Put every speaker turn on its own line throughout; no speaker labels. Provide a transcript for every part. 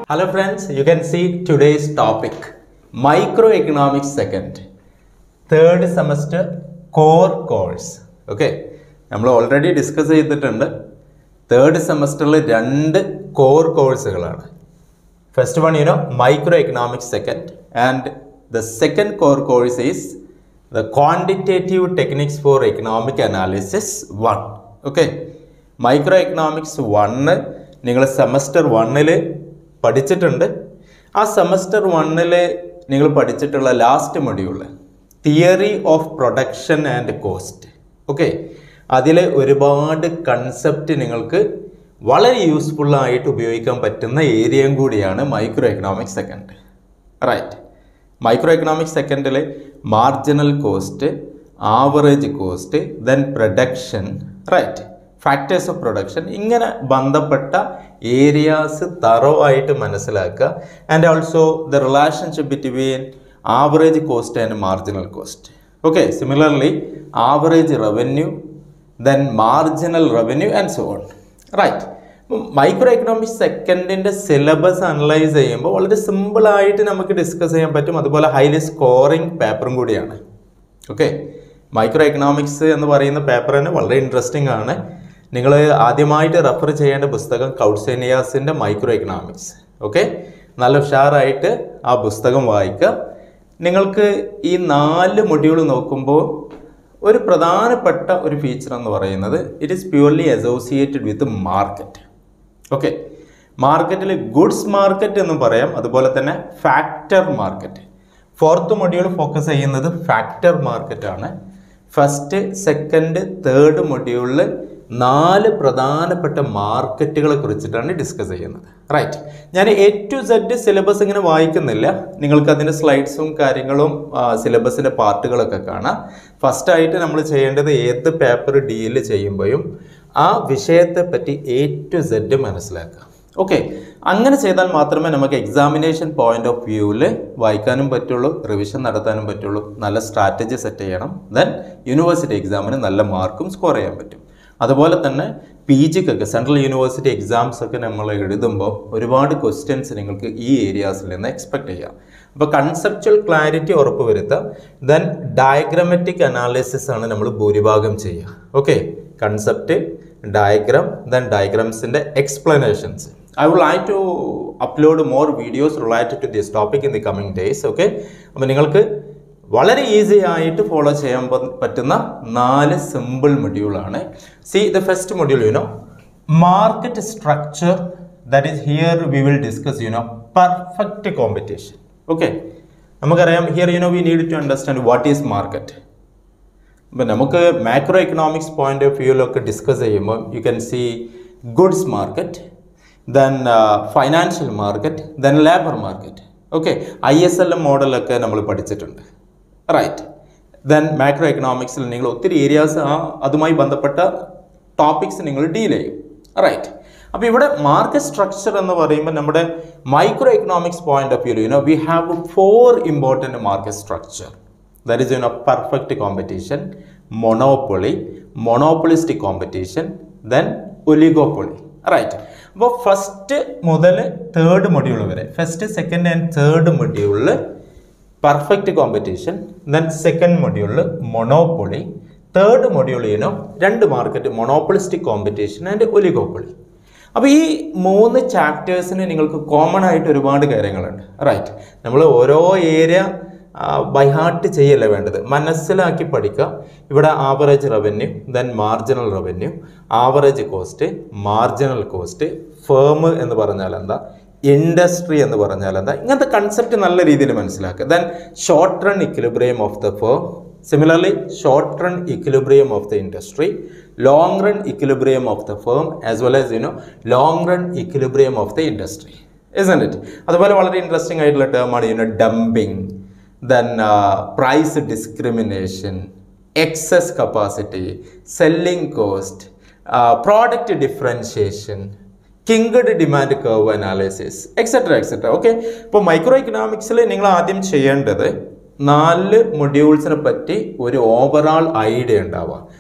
Hello friends, you can see today's topic microeconomics second third semester core course okay നമ്മൾ already discuss ചെയ്തിട്ടുണ്ട് third സെമസ്റ്ററിൽ രണ്ട് core കോഴ്സുകളാണ് first one you know micro economics second and the second core course is the quantitative techniques for economic analysis one okay micro economics one നിങ്ങൾ semester വണ്ണിൽ പഠിച്ചിട്ടുണ്ട് ആ semester വണ്ണിൽ നിങ്ങൾ പഠിച്ചിട്ടുള്ള last module theory of production and cost okay അതിൽ ഒരുപാട് concept നിങ്ങൾക്ക് വളരെ യൂസ്ഫുൾ ആയിട്ട് ഉപയോഗിക്കാൻ പറ്റുന്ന ഏരിയയും കൂടിയാണ് micro economics second right micro economics സെക്കൻഡിൽ marginal cost average cost then production right factors of production ഇങ്ങനെ ബന്ധപ്പെട്ട ഏരിയാസ് തറോ ആയിട്ട് മനസ്സിലാക്കുക and also the relationship between average cost and marginal cost okay similarly average revenue then marginal revenue and so on right micro economics സെക്കൻഡിൻ്റെ syllabus analyse ചെയ്യുമ്പോൾ വളരെ സിമ്പിളായിട്ട് നമുക്ക് discuss ചെയ്യാൻ പറ്റും അതുപോലെ ഹൈലി സ്കോറിംഗ് പേപ്പറും കൂടിയാണ് ഓക്കെ മൈക്രോ എക്കണോമിക്സ് എന്ന് പറയുന്ന പേപ്പർ തന്നെ വളരെ ഇൻട്രസ്റ്റിംഗ് ആണ് നിങ്ങൾ ആദ്യമായിട്ട് റെഫർ ചെയ്യേണ്ട പുസ്തകം കൗട്സേനിയാസിൻ്റെ മൈക്രോ എക്കണോമിക്സ് ഓക്കെ നല്ല ഉഷാറായിട്ട് ആ പുസ്തകം വായിക്കുക നിങ്ങൾക്ക് ഈ നാല് മൊഡ്യൂൾ നോക്കുമ്പോൾ ഒരു പ്രധാനപ്പെട്ട ഒരു ഫീച്ചർ എന്ന് പറയുന്നത് it is purely associated with market okay മാർക്കറ്റിൽ ഗുഡ്സ് മാർക്കറ്റ് എന്നും പറയാം അതുപോലെ തന്നെ factor market fourth module focus ചെയ്യുന്നത് ഫാക്ടർ മാർക്കറ്റാണ് ഫസ്റ്റ് സെക്കൻഡ് തേർഡ് മൊഡ്യൂളിൽ നാല് പ്രധാനപ്പെട്ട മാർക്കറ്റുകളെ കുറിച്ചിട്ടാണ് ഡിസ്കസ് ചെയ്യുന്നത് റൈറ്റ് ഞാൻ എ ടു സെഡ് സിലബസ് ഇങ്ങനെ വായിക്കുന്നില്ല നിങ്ങൾക്ക് അതിൻ്റെ സ്ലൈഡ്സും കാര്യങ്ങളും സിലബസിൻ്റെ പാർട്ടുകളൊക്കെ കാണാം ഫസ്റ്റായിട്ട് നമ്മൾ ചെയ്യേണ്ടത് ഏത് പേപ്പർ ഡീൽ ചെയ്യുമ്പോഴും ആ വിഷയത്തെ പറ്റി എ ടു സെഡ് മനസ്സിലാക്കുക ഓക്കെ അങ്ങനെ ചെയ്താൽ മാത്രമേ നമുക്ക് എക്സാമിനേഷൻ പോയിന്റ് ഓഫ് വ്യൂവിൽ വായിക്കാനും പറ്റുള്ളൂ റിവിഷൻ നടത്താനും പറ്റുള്ളൂ നല്ല സ്ട്രാറ്റജി സെറ്റ് ചെയ്യണം ദെൻ യൂണിവേഴ്സിറ്റി എക്സാമിന് നല്ല മാർക്കും സ്കോർ ചെയ്യാൻ പറ്റും അതുപോലെ തന്നെ പി ജിക്കൊക്കെ സെൻട്രൽ യൂണിവേഴ്സിറ്റി എക്സാംസ് ഒക്കെ നമ്മൾ എഴുതുമ്പോൾ ഒരുപാട് ക്വസ്റ്റ്യൻസ് നിങ്ങൾക്ക് ഈ ഏരിയാസിൽ നിന്ന് എക്സ്പെക്ട് ചെയ്യാം അപ്പോൾ കൺസെപ്ച്വൽ ക്ലാരിറ്റി ഉറപ്പ് വരുത്തുക ദെൻ ഡയഗ്രമാറ്റിക് അനാലിസിസ് ആണ് നമ്മൾ ഭൂരിഭാഗം ചെയ്യുക ഓക്കെ കൺസെപ്റ്റ് ഡയഗ്രാം ദെൻ ഡയഗ്രാംസിൻ്റെ explanations I would like to upload more videos related to this topic in the coming days okay അപ്പോൾ നിങ്ങൾക്ക് വളരെ ഈസി ആയിട്ട് ഫോളോ ചെയ്യാൻ പ- പറ്റുന്ന നാല് സിമ്പിൾ മൊഡ്യൂളാണ് see the first module you know market structure that is here we will discuss you know perfect competition okay നമുക്കറിയാം here you know we need to understand what is market ഇപ്പം നമുക്ക് മാക്രോ എക്കണോമിക്സ് പോയിന്റ് ഓഫ് വ്യൂവിലൊക്കെ discuss ചെയ്യുമ്പോൾ you can see goods market then financial market then labour market okay I S L M മോഡലൊക്കെ നമ്മൾ പഠിച്ചിട്ടുണ്ട് right then macro എക്കണോമിക്സിൽ നിങ്ങൾ ഒത്തിരി areas ആ അതുമായി ബന്ധപ്പെട്ട ടോപ്പിക്സ് നിങ്ങൾ ഡീൽ ചെയ്യും റൈറ്റ് അപ്പോൾ ഇവിടെ മാർക്കറ്റ് സ്ട്രക്ചർ എന്ന് പറയുമ്പോൾ നമ്മുടെ micro economics point of view you know we have four important market structure that is you know perfect competition monopoly monopolistic competition then oligopoly right അപ്പോൾ ഫസ്റ്റ് മുതൽ തേർഡ് മൊഡ്യൂൾ വരെ first second and third മൊഡ്യൂളിൽ perfect competition then second മൊഡ്യൂളിൽ monopoly third മൊഡ്യൂളിനോ രണ്ട് market monopolistic competition and oligopoly അപ്പോൾ ഈ മൂന്ന് ചാപ്റ്റേഴ്സിന് നിങ്ങൾക്ക് കോമൺ ആയിട്ട് ഒരുപാട് കാര്യങ്ങളുണ്ട് റൈറ്റ് നമ്മൾ ഓരോ ഏരിയ ബൈഹാർട്ട് ചെയ്യല്ല വേണ്ടത് മനസ്സിലാക്കി പഠിക്കുക ഇവിടെ average revenue then marginal revenue average cost marginal cost firm എന്ന് പറഞ്ഞാൽ എന്താ ഇൻഡസ്ട്രി എന്ന് പറഞ്ഞാൽ എന്താ ഇങ്ങനത്തെ കൺസെപ്റ്റ് നല്ല രീതിയിൽ മനസ്സിലാക്കുക then short run equilibrium of the firm similarly short run equilibrium of the industry long run equilibrium of the firm as well as you know long run equilibrium of the industry isn't it അതുപോലെ വളരെ interesting ആയിട്ടുള്ള ടേമാണ് you know dumping then price discrimination excess capacity selling cost product differentiation kinked demand curve analysis etcetera etcetera okay ഇപ്പോൾ micro ഇക്കണോമിക്സിൽ നിങ്ങൾ ആദ്യം ചെയ്യേണ്ടത് നാല് മൊഡ്യൂൾസിനെ പറ്റി ഒരു ഓവറാൾ ഐഡിയ ഉണ്ടാവുക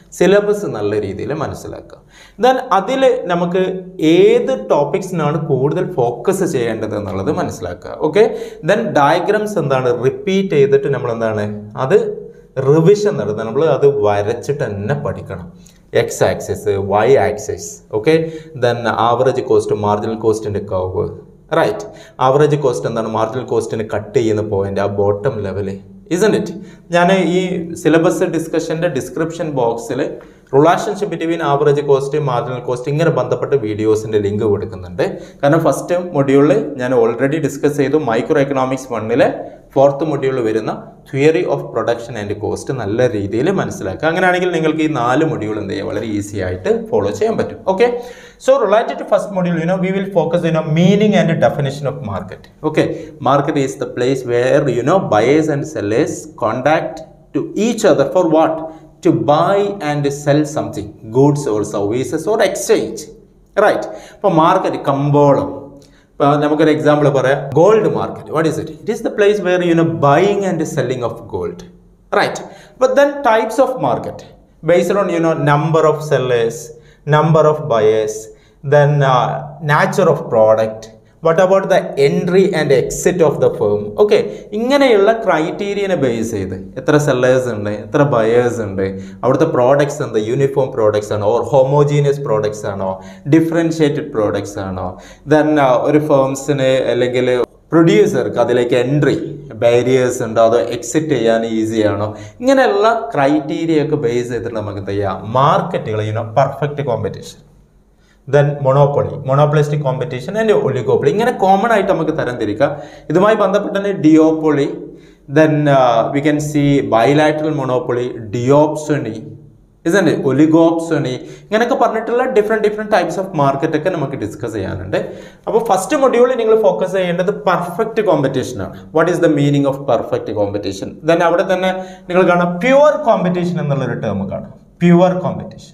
സിലബസ് നല്ല രീതിയിൽ മനസ്സിലാക്കുക ദെൻ അതിൽ നമുക്ക് ഏത് ടോപ്പിക്സിനാണ് കൂടുതൽ ഫോക്കസ് ചെയ്യേണ്ടത് എന്നുള്ളത് മനസ്സിലാക്കുക ഓക്കെ ദെൻ ഡയഗ്രാംസ് എന്താണ് റിപ്പീറ്റ് ചെയ്തിട്ട് നമ്മൾ എന്താണ് അത് റിവിഷൻ നടത്തുക നമ്മൾ അത് വരച്ചിട്ട് തന്നെ പഠിക്കണം X axis Y axis okay then average cost marginal cost curve right average cost എന്താണ് മാർജിനൽ കോസ്റ്റിന് കട്ട് ചെയ്യുന്ന പോയിന്റ് ആ ബോട്ടം ലെവല് ഇസൻ ഇറ്റ് ഞാൻ ഈ സിലബസ് ഡിസ്കഷൻ്റെ ഡിസ്ക്രിപ്ഷൻ ബോക്സിൽ relationship between average cost marginal cost ഇങ്ങനെ ബന്ധപ്പെട്ട് വീഡിയോസിൻ്റെ ലിങ്ക് കൊടുക്കുന്നുണ്ട് കാരണം ഫസ്റ്റ് മൊഡ്യൂളിൽ ഞാൻ ഓൾറെഡി ഡിസ്കസ് ചെയ്തു മൈക്രോ എക്കണോമിക്സ് വണ്ണിലെ ഫോർത്ത് മൊഡ്യൂളിൽ വരുന്ന theory of production and cost നല്ല രീതിയിൽ മനസ്സിലാക്കുക അങ്ങനെയാണെങ്കിൽ നിങ്ങൾക്ക് ഈ നാല് മൊഡ്യൂൾ എന്ത് ചെയ്യാം വളരെ ഈസി ആയിട്ട് ഫോളോ ചെയ്യാൻ പറ്റും okay so related to first module you know we will focus you know meaning and definition of market okay market is the place where you know buyers and sellers contact to each other for what to buy and sell something goods or services or exchange right ഇപ്പോൾ market കമ്പോളം ഇപ്പോൾ നമുക്കൊരു example പറയാം gold market what is it it is the place where you know buying and selling of gold right അപ്പോൾ then types of market based on you know number of sellers number of buyers then nature of product what about the entry and exit of the firm okay ഇങ്ങനെയുള്ള ക്രൈറ്റീരിയനെ base ചെയ്ത് എത്ര sellers ഉണ്ട് എത്ര buyers ഉണ്ട് അവിടുത്തെ products എന്ത് uniform products ആണോ ഓർ ഹോമോജീനിയസ് പ്രോഡക്ട്സ് ആണോ ഡിഫറൻഷിയേറ്റഡ് പ്രോഡക്ട്സ് ആണോ ദെൻ ഒരു ഫേംസിന് അല്ലെങ്കിൽ പ്രൊഡ്യൂസർക്ക് അതിലേക്ക് എൻട്രി ബാരിയേഴ്സ് ഉണ്ടോ അതോ എക്സിറ്റ് ചെയ്യാൻ ഈസി ആണോ ഇങ്ങനെയുള്ള ക്രൈറ്റീരിയ ഒക്കെ ബേസ് ചെയ്തിട്ട് നമുക്ക് എന്ത് ചെയ്യാം മാർക്കറ്റുകൾ you know perfect competition then monopoly monopolistic competition and oligopoly ഇങ്ങനെ കോമൺ ആയിട്ട് നമുക്ക് തരംതിരിക്കാം ഇതുമായി ബന്ധപ്പെട്ട് തന്നെ duopoly then we can see bilateral monopoly duopsony ഇതന്നെ ഒലിഗോപ്സണി ഇങ്ങനെയൊക്കെ പറഞ്ഞിട്ടുള്ള different different types of market ഒക്കെ നമുക്ക് ഡിസ്കസ് ചെയ്യാനുണ്ട് അപ്പോൾ ഫസ്റ്റ് മൊഡ്യൂളിൽ നിങ്ങൾ ഫോക്കസ് ചെയ്യേണ്ടത് പെർഫെക്റ്റ് കോമ്പറ്റീഷൻ ആണ് what is the meaning of perfect competition then അവിടെ തന്നെ നിങ്ങൾ കാണാം പ്യുവർ കോമ്പറ്റീഷൻ എന്നുള്ളൊരു ടേം കാണാം പ്യുവർ കോമ്പറ്റീഷൻ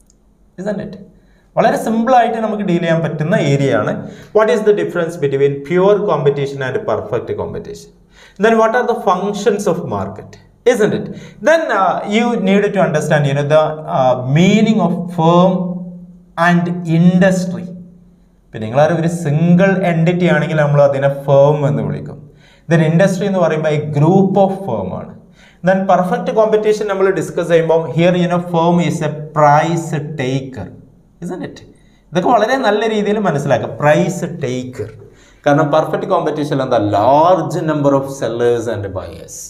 ഇതന്നെ ഇറ്റ് വളരെ സിമ്പിൾ ആയിട്ട് നമുക്ക് ഡീൽ ചെയ്യാൻ പറ്റുന്ന ഏരിയ ആണ് what is the difference between pure competition and perfect competition then what are the functions of market isn't it then uh, you need to understand you know the uh, meaning of firm and industry പിന്നെ നിങ്ങളൊരു ഒരു single entity ആണെങ്കിൽ നമ്മൾ അതിനെ firm എന്ന് വിളിക്കും then industry എന്ന് പറയുമ്പോൾ ഈ ഗ്രൂപ്പ് ഓഫ് ഫേം ആണ് ദെൻ പെർഫെക്റ്റ് കോമ്പറ്റീഷൻ നമ്മൾ ഡിസ്കസ് ചെയ്യുമ്പോൾ here you know firm is a price taker isn't it ഇതൊക്കെ വളരെ നല്ല രീതിയിൽ മനസ്സിലാക്കുക പ്രൈസ് ടേക്കർ കാരണം പെർഫെക്റ്റ് കോമ്പറ്റീഷൻ എന്താ large number of sellers and buyers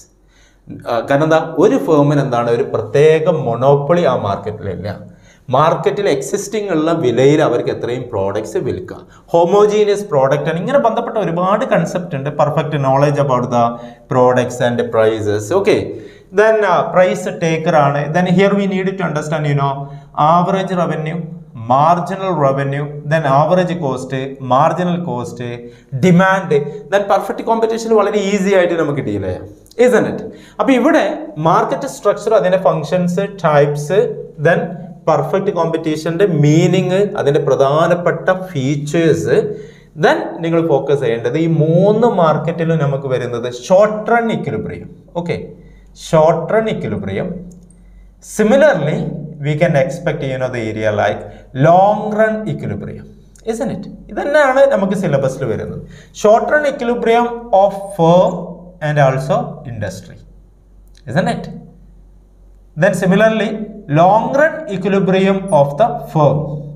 കാരണം എന്താ ഒരു ഫേമിന് എന്താണ് ഒരു പ്രത്യേക മൊണോപ്പൊളി ആ മാർക്കറ്റിലില്ല മാർക്കറ്റിൽ എക്സിസ്റ്റിംഗ് ഉള്ള വിലയിൽ അവർക്ക് എത്രയും പ്രോഡക്ട്സ് വിൽക്കുക ഹോമോജീനിയസ് പ്രോഡക്റ്റ് ആണ് ഇങ്ങനെ ബന്ധപ്പെട്ട ഒരുപാട് കൺസെപ്റ്റ് ഉണ്ട് perfect knowledge about the products and prices okay then price taker ആണ് then here we need to understand you know average revenue marginal revenue then average cost marginal cost demand then perfect competition വളരെ easy ആയിട്ട് നമുക്ക് deal ചെയ്യാം isn't it അപ്പോൾ ഇവിടെ market structure അതിൻ്റെ functions types then perfect കോമ്പറ്റീഷൻ്റെ meaning അതിൻ്റെ പ്രധാനപ്പെട്ട ഫീച്ചേഴ്സ് ദെൻ നിങ്ങൾ ഫോക്കസ് ചെയ്യേണ്ടത് ഈ മൂന്ന് മാർക്കറ്റിലും നമുക്ക് വരുന്നത് short run equilibrium okay short run equilibrium similarly we can expect you know the area like long run equilibrium isn't it ഇതന്നെയാണ് നമുക്ക് സിലബസിൽ വരുന്നത് short run equilibrium of firm and also industry isn't it then similarly long run equilibrium of the firm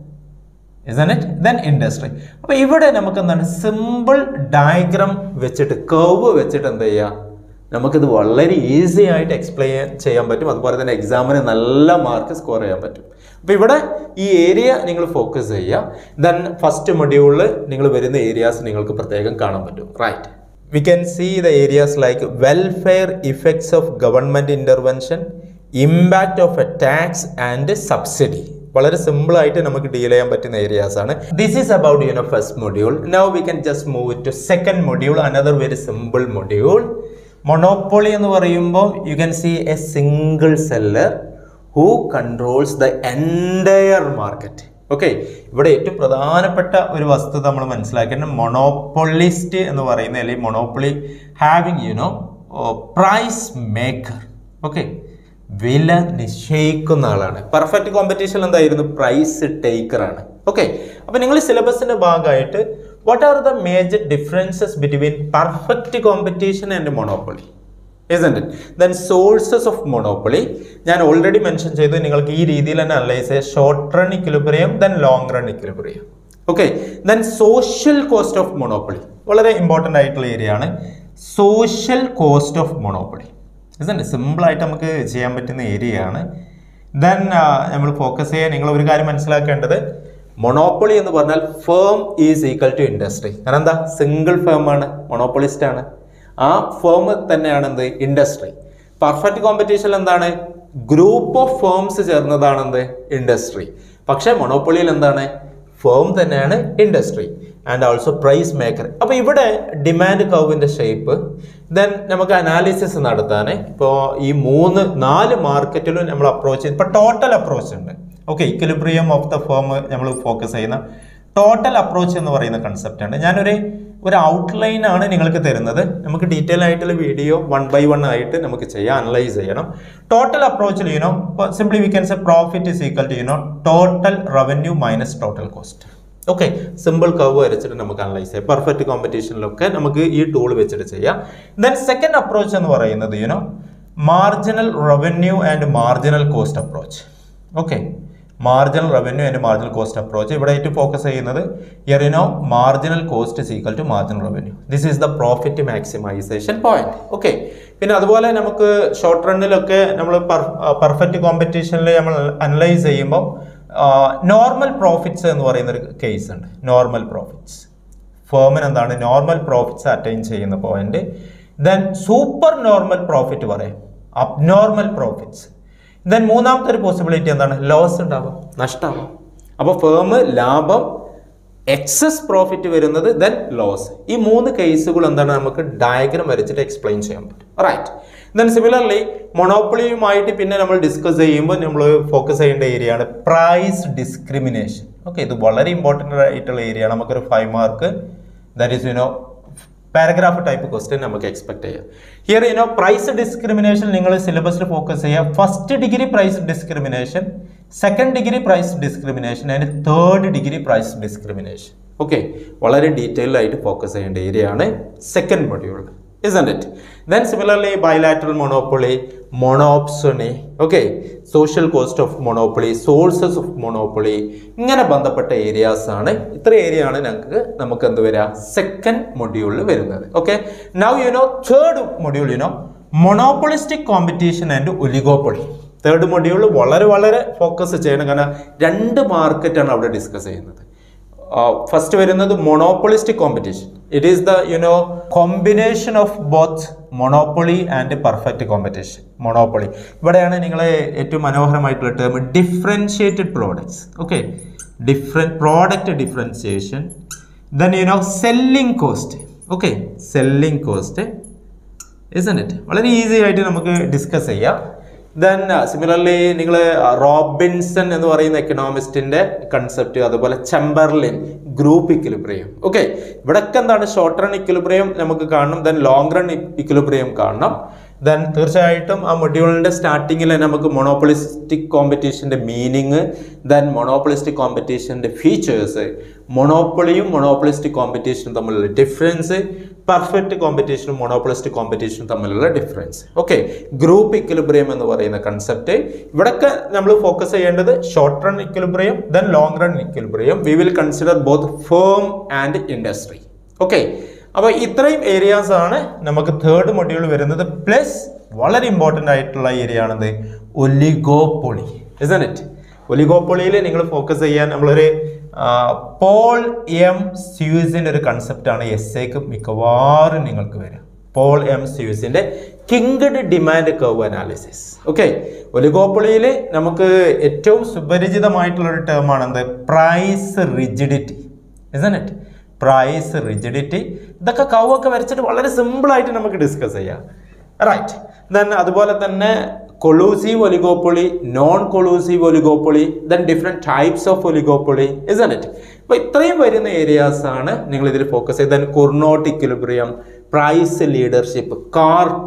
isn't it then industry അപ്പോൾ ഇവിടെ നമുക്ക് എന്താണ് simple diagram വെച്ചിട്ട് curve വെച്ചിട്ട് എന്ത് ചെയ്യുക നമുക്കിത് വളരെ ഈസി ആയിട്ട് എക്സ്പ്ലെയിൻ ചെയ്യാൻ പറ്റും അതുപോലെ തന്നെ എക്സാമിന് നല്ല മാർക്ക് സ്കോർ ചെയ്യാൻ പറ്റും അപ്പോൾ ഇവിടെ ഈ ഏരിയ നിങ്ങൾ ഫോക്കസ് ചെയ്യുക ദെൻ ഫസ്റ്റ് മൊഡ്യൂളിൽ നിങ്ങൾ വരുന്ന ഏരിയാസ് നിങ്ങൾക്ക് പ്രത്യേകം കാണാൻ പറ്റും right we can see the areas like welfare effects of government intervention impact of a tax and subsidy വളരെ സിമ്പിൾ ആയിട്ട് നമുക്ക് ഡീൽ ചെയ്യാൻ പറ്റുന്ന ഏരിയാസ് ആണ് this is about you know first module now we can just move to second module another very simple module monopoly എന്ന് പറയുമ്പോൾ you can see a single seller who controls the entire market okay ഇവിടെ ഏറ്റവും പ്രധാനപ്പെട്ട ഒരു വസ്തുത നമ്മൾ മനസ്സിലാക്കേണ്ടത് monopolist എന്ന് പറയുന്ന അല്ലെങ്കിൽ monopoly having you know price maker okay വില നിശ്ചയിക്കുന്ന ആളാണ് പെർഫെക്റ്റ് കോമ്പറ്റീഷൻ എന്തായിരുന്നു പ്രൈസ് ടേക്കർ ആണ് ഓക്കെ അപ്പൊ നിങ്ങൾ സിലബസിന്റെ ഭാഗമായിട്ട് what are the major differences between perfect competition and monopoly isn't it then sources of monopoly ഞാൻ ഓൾറെഡി മെൻഷൻ ചെയ്തു നിങ്ങൾക്ക് ഈ രീതിയിൽ തന്നെ അനലൈസ് ചെയ്യാം short run equilibrium then long run equilibrium okay then social cost of monopoly വളരെ important ആയിട്ടുള്ള area ആണ് സോഷ്യൽ കോസ്റ്റ് ഓഫ് മൊണോപ്പൊളി ഇതുണ്ട് സിമ്പിളായിട്ട് നമുക്ക് ചെയ്യാൻ പറ്റുന്ന ഏരിയ ആണ് ദെൻ നമ്മൾ ഫോക്കസ് ചെയ്യാൻ നിങ്ങൾ ഒരു കാര്യം മനസ്സിലാക്കേണ്ടത് മൊണോപ്പൊളി എന്ന് പറഞ്ഞാൽ firm is equal to industry കാരണം എന്താ സിംഗിൾ ഫേം ആണ് മൊണോപ്പൊളിസ്റ്റ് ആണ് ആ ഫേം തന്നെയാണ് എന്ത് ഇൻഡസ്ട്രി പെർഫെക്റ്റ് കോമ്പറ്റീഷനിൽ എന്താണ് ഗ്രൂപ്പ് ഓഫ് ഫേംസ് ചേർന്നതാണ് എന്ത് ഇൻഡസ്ട്രി പക്ഷേ മൊണോപ്പൊളിയിൽ എന്താണ് ഫേം തന്നെയാണ് industry and also price maker അപ്പോൾ ഇവിടെ ഡിമാൻഡ് കർവിൻ്റെ ഷേപ്പ് ദെൻ നമുക്ക് അനാലിസിസ് നടത്താൻ ഇപ്പോൾ ഈ മൂന്ന് നാല് മാർക്കറ്റിലും നമ്മൾ അപ്രോച്ച് ചെയ്ത് ഇപ്പോൾ ടോട്ടൽ അപ്രോച്ച് ഉണ്ട് okay equilibrium of the firm നമ്മൾ ഫോക്കസ് ചെയ്യുന്ന ടോട്ടൽ അപ്രോച്ച് എന്ന് പറയുന്ന കൺസെപ്റ്റ് ഉണ്ട് ഞാനൊരു ഒരു ഔട്ട്ലൈൻ ആണ് നിങ്ങൾക്ക് തരുന്നത് നമുക്ക് ഡീറ്റെയിൽ ആയിട്ടുള്ള വീഡിയോ വൺ ബൈ വൺ ആയിട്ട് നമുക്ക് ചെയ്യാം അനലൈസ് ചെയ്യണം ടോട്ടൽ അപ്രോച്ചിൽ you know simply we can say profit is equal to you know total revenue minus total cost okay simple curve വരച്ചിട്ട് നമുക്ക് അനലൈസ് ചെയ്യാം പെർഫെക്റ്റ് കോമ്പറ്റീഷനിലൊക്കെ നമുക്ക് ഈ ടൂൾ വെച്ചിട്ട് ചെയ്യാം ദെൻ സെക്കൻഡ് അപ്രോച്ച് എന്ന് പറയുന്നത് you know marginal revenue and marginal cost approach okay marginal revenue and marginal cost approach ഇവിടെ ഏറ്റവും ഫോക്കസ് ചെയ്യുന്നത് you know marginal cost is equal to marginal revenue this is the profit maximisation point okay പിന്നെ അതുപോലെ നമുക്ക് short റണ്ണിലൊക്കെ നമ്മൾ perfect കോമ്പറ്റീഷനിൽ നമ്മൾ analyse ചെയ്യുമ്പോൾ normal profits എന്ന് പറയുന്ന ഒരു കേസ് ഉണ്ട് നോർമൽ പ്രോഫിറ്റ്സ് ഫേമിന് എന്താണ് നോർമൽ പ്രോഫിറ്റ്സ് അറ്റൈൻ ചെയ്യുന്ന point then super normal profit പറയാം അബ്നോർമൽ പ്രോഫിറ്റ്സ് ദെൻ മൂന്നാമത്തെ ഒരു പോസിബിലിറ്റി എന്താണ് ലോസ് ഉണ്ടാവാം നഷ്ടമാവാം അപ്പോൾ ഫേം ലാഭം എക്സസ് പ്രോഫിറ്റ് വരുന്നത് ദെൻ ലോസ് ഈ മൂന്ന് കേസുകൾ എന്താണ് നമുക്ക് ഡയഗ്രം വരച്ചിട്ട് എക്സ്പ്ലെയിൻ ചെയ്യാൻ പറ്റും റൈറ്റ് ദെൻ സിമിലർലി മൊണോപ്പൊളിയുമായിട്ട് പിന്നെ നമ്മൾ ഡിസ്കസ് ചെയ്യുമ്പോൾ നമ്മൾ ഫോക്കസ് ചെയ്യേണ്ട ഏരിയ ആണ് പ്രൈസ് ഡിസ്ക്രിമിനേഷൻ ഓക്കെ ഇത് വളരെ ഇമ്പോർട്ടൻ്റ് ആയിട്ടുള്ള ഏരിയ ആണ് നമുക്കൊരു five mark that is you know paragraph type question നമുക്ക് എക്സ്പെക്ട് ചെയ്യാം ഹിയർ യുനോ പ്രൈസ് ഡിസ്ക്രിമിനേഷൻ നിങ്ങൾ സിലബസിൽ ഫോക്കസ് ചെയ്യുക first degree price discrimination second degree price discrimination and third degree price discrimination okay വളരെ ഡീറ്റെയിൽഡ് ആയിട്ട് ഫോക്കസ് ചെയ്യേണ്ട ഏരിയ ആണ് second module isn't it then similarly bilateral monopoly monopsony okay social cost of monopoly sources of monopoly ഇങ്ങനെ ബന്ധപ്പെട്ട areas ആണ് ഇത്ര area ആണ് ഞങ്ങൾക്ക് നമുക്ക് എന്ത് വരിക സെക്കൻഡ് മൊഡ്യൂളിൽ വരുന്നത് okay now you know third module you know monopolistic competition and oligopoly third module വളരെ വളരെ ഫോക്കസ് ചെയ്യണം കാരണം രണ്ട് മാർക്കറ്റാണ് അവിടെ ഡിസ്കസ് ചെയ്യുന്നത് ഫസ്റ്റ് വരുന്നത് monopolistic competition it is the you know combination of both monopoly and perfect competition monopoly ഇവിടെയാണ് നിങ്ങൾ ഏറ്റവും മനോഹരമായിട്ടുള്ള term differentiated products okay different product differentiation then you know selling cost okay selling cost isn't it വളരെ easy ആയിട്ട് നമുക്ക് discuss ചെയ്യാം then similarly നിങ്ങൾ Robinson എന്ന് പറയുന്ന എക്കണോമിസ്റ്റിന്റെ കൺസെപ്റ്റ് അതുപോലെ ചെമ്പർലിൻ ഗ്രൂപ്പ് ഇക്വിലിബ്രിയം ഓക്കെ ഇവിടൊക്കെ എന്താണ് ഷോർട്ട് റൺ ഇക്വിലിബ്രിയം നമുക്ക് കാണണം ദെൻ ലോങ് റൺ ഇക്വിലിബ്രിയം കാണണം ദെൻ തീർച്ചയായിട്ടും ആ മൊഡ്യൂളിന്റെ സ്റ്റാർട്ടിങ്ങിൽ തന്നെ നമുക്ക് മൊണോപ്പൊളിസ്റ്റിക് കോമ്പറ്റീഷന്റെ മീനിങ് ദെൻ മൊണോപ്പൊളിസ്റ്റിക് കോമ്പറ്റീഷന്റെ ഫീച്ചേഴ്സ് മൊണോപ്പൊളിയും മൊണോപ്പൊളിസ്റ്റിക് കോമ്പറ്റീഷനും തമ്മിലുള്ള ഡിഫറൻസ് പെർഫെക്റ്റ് കോമ്പറ്റീഷനും മൊണോപ്പൊളിസ്റ്റിക് കോമ്പറ്റീഷനും തമ്മിലുള്ള ഡിഫറൻസ് ഓക്കെ ഗ്രൂപ്പ് ഇക്വിലിബ്രിയം എന്ന് പറയുന്ന കൺസെപ്റ്റ് ഇവിടൊക്കെ നമ്മൾ ഫോക്കസ് ചെയ്യേണ്ടത് short run equilibrium then long run equilibrium we will consider both firm and industry okay അപ്പോൾ ഇത്രയും ഏരിയാസ് ആണ് നമുക്ക് തേർഡ് മൊഡ്യൂൾ വരുന്നത് പ്ലസ് വളരെ ഇമ്പോർട്ടൻ്റ് ആയിട്ടുള്ള ഏരിയ ആണത് ഒലിഗോപ്പൊളി ഇസൻ ഇറ്റ് ഒലിഗോപ്പൊളിയിൽ നിങ്ങൾ ഫോക്കസ് ചെയ്യാൻ നമ്മളൊരു ആ, പോൾ എം സ്യൂസിൻ്റെ ഒരു കൺസെപ്റ്റാണ് എസ് എക്ക് മിക്കവാറും നിങ്ങൾക്ക് വരിക പോൾ എം സ്യൂസിൻ്റെ kinked demand curve analysis okay ഒലിഗോപ്പൊളിയിൽ നമുക്ക് ഏറ്റവും സുപരിചിതമായിട്ടുള്ള ഒരു ടേമാണ് എന്ത് price rigidity isn't it price rigidity ഇതൊക്കെ കവൊക്കെ വരച്ചിട്ട് വളരെ സിമ്പിളായിട്ട് നമുക്ക് ഡിസ്കസ് ചെയ്യാം റൈറ്റ് ദെൻ അതുപോലെ തന്നെ collusive oligopoly non collusive oligopoly then different types of oligopoly isn't it അപ്പോൾ ഇത്രയും വരുന്ന ഏരിയാസ് ആണ് നിങ്ങൾ ഇതിൽ ഫോക്കസ് ചെയ്ത് then Cournot equilibrium price leadership cartel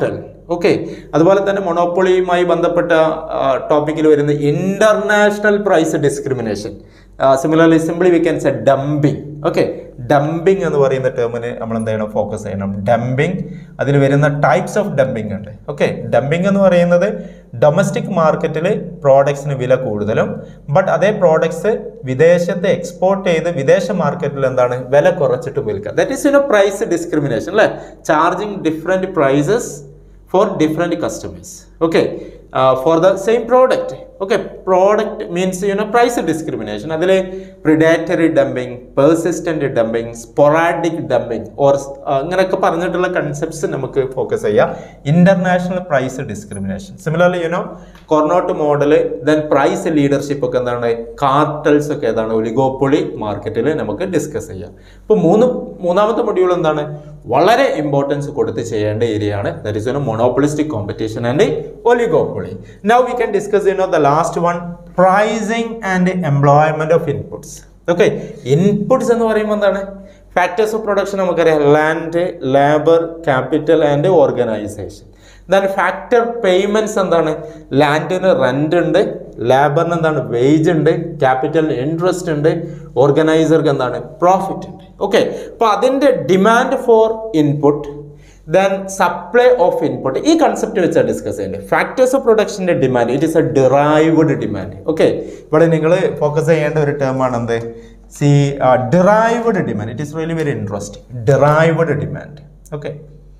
okay അതുപോലെ തന്നെ മൊണോപ്പൊളിയുമായി ബന്ധപ്പെട്ട ടോപ്പിക്കിൽ വരുന്ന international price discrimination similarly simply we can say dumping okay dumping എന്ന് പറയുന്ന ടേമിന് നമ്മൾ എന്ത് ചെയ്യണം ഫോക്കസ് ചെയ്യണം ഡംപിങ് അതിൽ വരുന്ന ടൈപ്സ് ഓഫ് ഡംപിങ് ഉണ്ട് ഓക്കെ ഡംപിങ് എന്ന് പറയുന്നത് ഡൊമസ്റ്റിക് മാർക്കറ്റിൽ പ്രോഡക്ട്സിന് വില കൂടുതലും ബട്ട് അതേ പ്രോഡക്ട്സ് വിദേശത്ത് എക്സ്പോർട്ട് ചെയ്ത് വിദേശ മാർക്കറ്റിൽ എന്താണ് വില കുറച്ചിട്ട് വിൽക്കുക that is you know price discrimination അല്ലേ charging different prices for different customers okay for the same product okay product means you know price discrimination അതിൽ predatory dumping persistent dumping sporadic dumping or അങ്ങനെയൊക്കെ പറഞ്ഞിട്ടുള്ള കൺസെപ്റ്റ്സ് നമുക്ക് ഫോക്കസ് ചെയ്യാം international price discrimination similarly you know Cournot model then price leadership ഒക്കെ എന്താണ് cartels ഒക്കെ ഏതാണ് oligopoly മാർക്കറ്റിൽ നമുക്ക് ഡിസ്കസ് ചെയ്യാം ഇപ്പോൾ മൂന്ന് മൂന്നാമത്തെ മൊഡ്യൂൾ എന്താണ് വളരെ ഇമ്പോർട്ടൻസ് കൊടുത്ത് ചെയ്യേണ്ട ഏരിയ ആണ് that is monopolistic competition and oligopoly now we can discuss you know the last one pricing and employment of inputs okay inputs എന്ന് പറയുമ്പോൾ എന്താണ് ഫാക്ടേഴ്സ് ഓഫ് പ്രൊഡക്ഷൻ നമുക്കറിയാം land labour capital and organisation then factor payments എന്താണ് ലാൻഡിന് rent ഉണ്ട് ലേബറിന് എന്താണ് wage ഉണ്ട് capital interest ഉണ്ട് ഓർഗനൈസർക്ക് എന്താണ് പ്രോഫിറ്റ് ഉണ്ട് ഓക്കെ അപ്പോൾ അതിൻ്റെ demand for input then supply of input ഈ കൺസെപ്റ്റ് വെച്ചാണ് ഡിസ്കസ് ചെയ്യേണ്ടത് ഫാക്ടേഴ്സ് ഓഫ് പ്രൊഡക്ഷൻ്റെ demand it is a derived demand okay ഇവിടെ നിങ്ങൾ ഫോക്കസ് ചെയ്യേണ്ട ഒരു ടേം ആണ് എന്ത് see derived demand it is really very interesting derived demand okay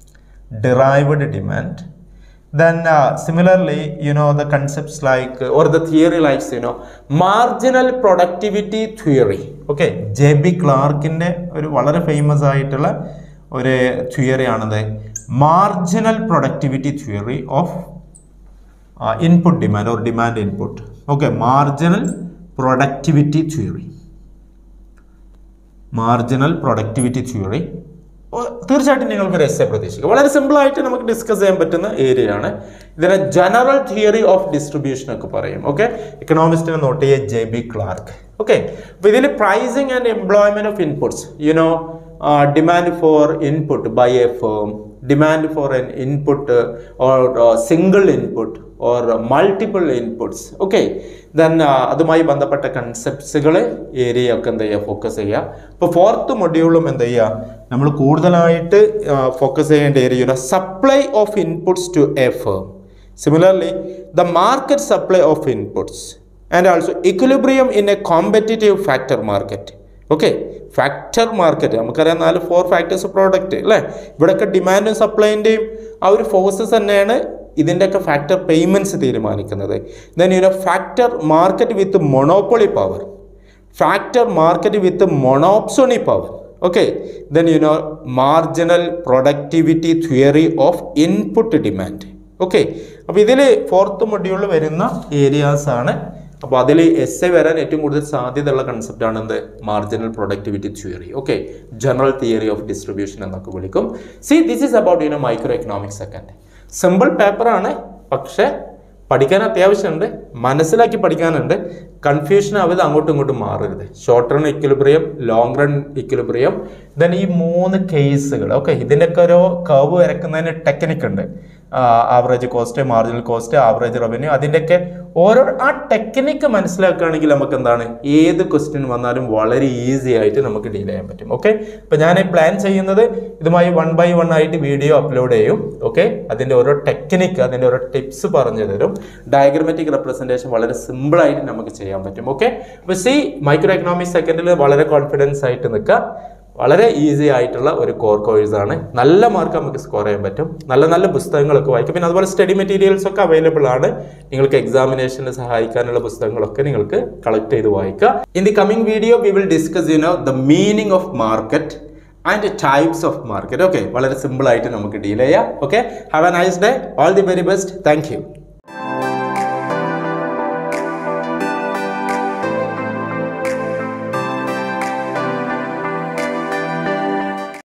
derived demand then uh, similarly you know the concepts like or the theory likes you know marginal productivity theory okay J B ക്ലാർക്കിൻ്റെ ഒരു വളരെ famous ആയിട്ടുള്ള ഒരു theory ആണത് marginal productivity theory of input demand or demand input okay marginal productivity theory marginal productivity theory തീർച്ചയായിട്ടും നിങ്ങൾക്ക് ഒരു S A പ്രതീക്ഷിക്കാം വളരെ സിമ്പിൾ ആയിട്ട് നമുക്ക് ഡിസ്കസ് ചെയ്യാൻ പറ്റുന്ന ഏരിയ ആണ് ഇതിനെ ജനറൽ തിയറി ഓഫ് ഡിസ്ട്രിബ്യൂഷൻ ഒക്കെ പറയും ഓക്കെ ഇക്കണോമിസ്റ്റിനെ നോട്ട് ചെയ്യുക ജെ ബി ക്ലാർക്ക് ഓക്കെ അപ്പോൾ ഇതിൽ pricing and employment of inputs you know demand for input by a firm demand for an input or single input or multiple inputs okay then അതുമായി ബന്ധപ്പെട്ട കൺസെപ്റ്റ്സുകൾ area ഒക്കെ എന്ത് ചെയ്യുക focus ചെയ്യുക ഇപ്പോൾ ഫോർത്ത് മൊഡ്യൂളും എന്ത് ചെയ്യുക നമ്മൾ കൂടുതലായിട്ട് ഫോക്കസ് ചെയ്യേണ്ട area supply of inputs to a firm similarly the market supply of inputs and also equilibrium in a competitive factor market okay factor market നമുക്കറിയാം നാല് ഫോർ ഫാക്ടേഴ്സ് പ്രോഡക്റ്റ് അല്ലേ ഇവിടെയൊക്കെ ഡിമാൻഡും സപ്ലൈൻ്റെയും ആ ഒരു ഫോഴ്സസ് തന്നെയാണ് ഇതിൻ്റെയൊക്കെ ഫാക്ടർ പേയ്മെൻറ്റ്സ് തീരുമാനിക്കുന്നത് then you know factor market with monopoly power factor market with monopsony power okay then you know marginal productivity theory of input demand okay അപ്പോൾ ഇതിൽ ഫോർത്ത് മൊഡ്യൂളിൽ വരുന്ന ഏരിയാസ് ആണ് അപ്പോൾ അതിൽ എസ് എ വരാൻ ഏറ്റവും കൂടുതൽ സാധ്യതയുള്ള കൺസെപ്റ്റ് ആണ് എന്ത് marginal productivity theory okay general theory of distribution എന്നൊക്കെ വിളിക്കും see this is about you know micro economic second simple പേപ്പറാണ് പക്ഷേ പഠിക്കാൻ അത്യാവശ്യമുണ്ട് മനസ്സിലാക്കി പഠിക്കാനുണ്ട് കൺഫ്യൂഷൻ ആവത് അങ്ങോട്ടും ഇങ്ങോട്ടും മാറരുത് short run equilibrium long run equilibrium then ഈ മൂന്ന് കേസുകൾ ഓക്കെ ഇതിൻ്റെയൊക്കെ ഓരോ കർവ് വരക്കുന്നതിന് ടെക്നിക്ക് ഉണ്ട് average cost marginal cost average revenue അതിൻ്റെയൊക്കെ ഓരോ ആ ടെക്നിക്ക് മനസ്സിലാക്കുകയാണെങ്കിൽ നമുക്ക് എന്താണ് ഏത് ക്വസ്റ്റ്യൻ വന്നാലും വളരെ ഈസി ആയിട്ട് നമുക്ക് ഡീൽ ചെയ്യാൻ പറ്റും ഓക്കെ ഇപ്പം ഞാൻ പ്ലാൻ ചെയ്യുന്നത് ഇതുമായി വൺ ബൈ വൺ ആയിട്ട് വീഡിയോ അപ്ലോഡ് ചെയ്യും ഓക്കെ അതിൻ്റെ ഓരോ ടെക്നിക്ക് അതിൻ്റെ ഓരോ ടിപ്സ് പറഞ്ഞു തരും ഡയഗ്രമാറ്റിക് റെപ്രസെൻറ്റേഷൻ വളരെ സിമ്പിൾ ആയിട്ട് നമുക്ക് ചെയ്യാൻ പറ്റും ഓക്കെ അപ്പോൾ സി മൈക്രോ എക്കണോമിക്സ് സെക്കൻഡിൽ വളരെ കോൺഫിഡൻസ് ആയിട്ട് നിൽക്കുക വളരെ ഈസി ആയിട്ടുള്ള ഒരു കോർ കോഴ്സ് ആണ് നല്ല മാർക്ക് നമുക്ക് സ്കോർ ചെയ്യാൻ പറ്റും നല്ല നല്ല പുസ്തകങ്ങളൊക്കെ വായിക്കും പിന്നെ അതുപോലെ സ്റ്റഡി മെറ്റീരിയൽസ് ഒക്കെ അവൈലബിൾ ആണ് നിങ്ങൾക്ക് എക്സാമിനേഷന് സഹായിക്കാനുള്ള പുസ്തകങ്ങളൊക്കെ നിങ്ങൾക്ക് കളക്ട് ചെയ്ത് വായിക്കുക in the coming video we will discuss you know the meaning of market and types of market okay വളരെ സിമ്പിൾ ആയിട്ട് നമുക്ക് ഡീൽ ചെയ്യാം okay have a nice day all the very best thank U